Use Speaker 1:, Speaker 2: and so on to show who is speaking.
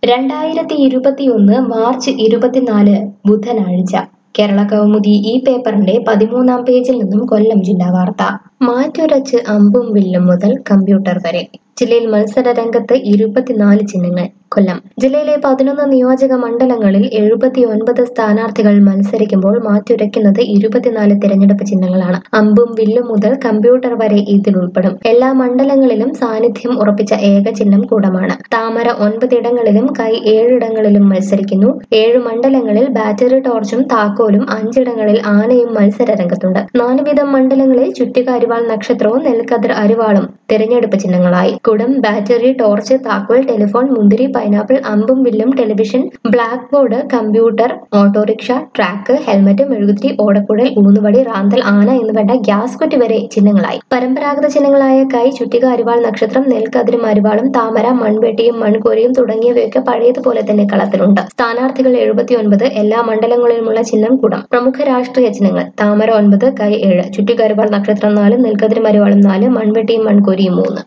Speaker 1: രണ്ടായിരത്തി ഇരുപത്തിയൊന്ന് മാർച്ച് ഇരുപത്തിനാല് ബുധനാഴ്ച കേരള കൗമുദി ഈ പേപ്പറിന്റെ പതിമൂന്നാം പേജിൽ നിന്നും കൊല്ലം ജില്ലാ വാർത്ത മാറ്റുരച്ച് അമ്പും വില്ലും മുതൽ കമ്പ്യൂട്ടർ വരെ ജില്ലയിൽ മത്സര രംഗത്ത് ഇരുപത്തിനാല് ചിഹ്നങ്ങൾ കൊല്ലം ജില്ലയിലെ പതിനൊന്ന് നിയോജക മണ്ഡലങ്ങളിൽ എഴുപത്തി ഒൻപത് സ്ഥാനാർത്ഥികൾ മത്സരിക്കുമ്പോൾ മാറ്റുരയ്ക്കുന്നത് ഇരുപത്തിനാല് തിരഞ്ഞെടുപ്പ് ചിഹ്നങ്ങളാണ് അമ്പും വില്ലും മുതൽ കമ്പ്യൂട്ടർ വരെ ഇതിൽ ഉൾപ്പെടും എല്ലാ മണ്ഡലങ്ങളിലും സാന്നിധ്യം ഉറപ്പിച്ച ഏക ചിഹ്നം കൂടമാണ് താമര ഒൻപതിടങ്ങളിലും കൈ ഏഴിടങ്ങളിലും മത്സരിക്കുന്നു ഏഴ് മണ്ഡലങ്ങളിൽ ബാറ്ററി ടോർച്ചും താക്കോലും അഞ്ചിടങ്ങളിൽ ആനയും മത്സര രംഗത്തുണ്ട് നാല് വീതം മണ്ഡലങ്ങളിൽ ചുറ്റിക അരിവാൾ നക്ഷത്രവും നെൽക്കതിർ അരിവാളും തിരഞ്ഞെടുപ്പ് ചിഹ്നങ്ങളായി കുടം ബാറ്ററി ടോർച്ച് താക്കോൽ ടെലിഫോൺ മുന്തിരി പൈനാപ്പിൾ അമ്പും വില്ലും television blackboard computer autorickshaw track helmet മെഴുകുതിരി ഓടക്കുഴൽ ഊന്നുവടി റാന്തൽ ആന എന്ന് വേണ്ട ഗ്യാസ് കുറ്റി വരെ ചിഹ്നങ്ങളായി പരമ്പരാഗത ചിഹ്നങ്ങളായ കൈ ചുറ്റിക അരിവാൾ നക്ഷത്രം നെൽക്കതിരും അരിവാളും താമര മൺവെട്ടിയും മൺകോരിയും തുടങ്ങിയവയൊക്കെ പഴയതുപോലെ തന്നെ കളത്തിലുണ്ട് സ്ഥാനാർത്ഥികൾ എഴുപത്തിയൊൻപത് എല്ലാ മണ്ഡലങ്ങളിലുമുള്ള ചിഹ്നം കൂടം പ്രമുഖ രാഷ്ട്രീയ ചിഹ്നങ്ങൾ താമര ഒൻപത് കൈ ഏഴ് ചുറ്റിക അരിവാൾ നക്ഷത്രം നാല് നെൽക്കതിരും അരിവാളും നാല് മൺവെട്ടിയും മൺകോരിയും മൂന്ന്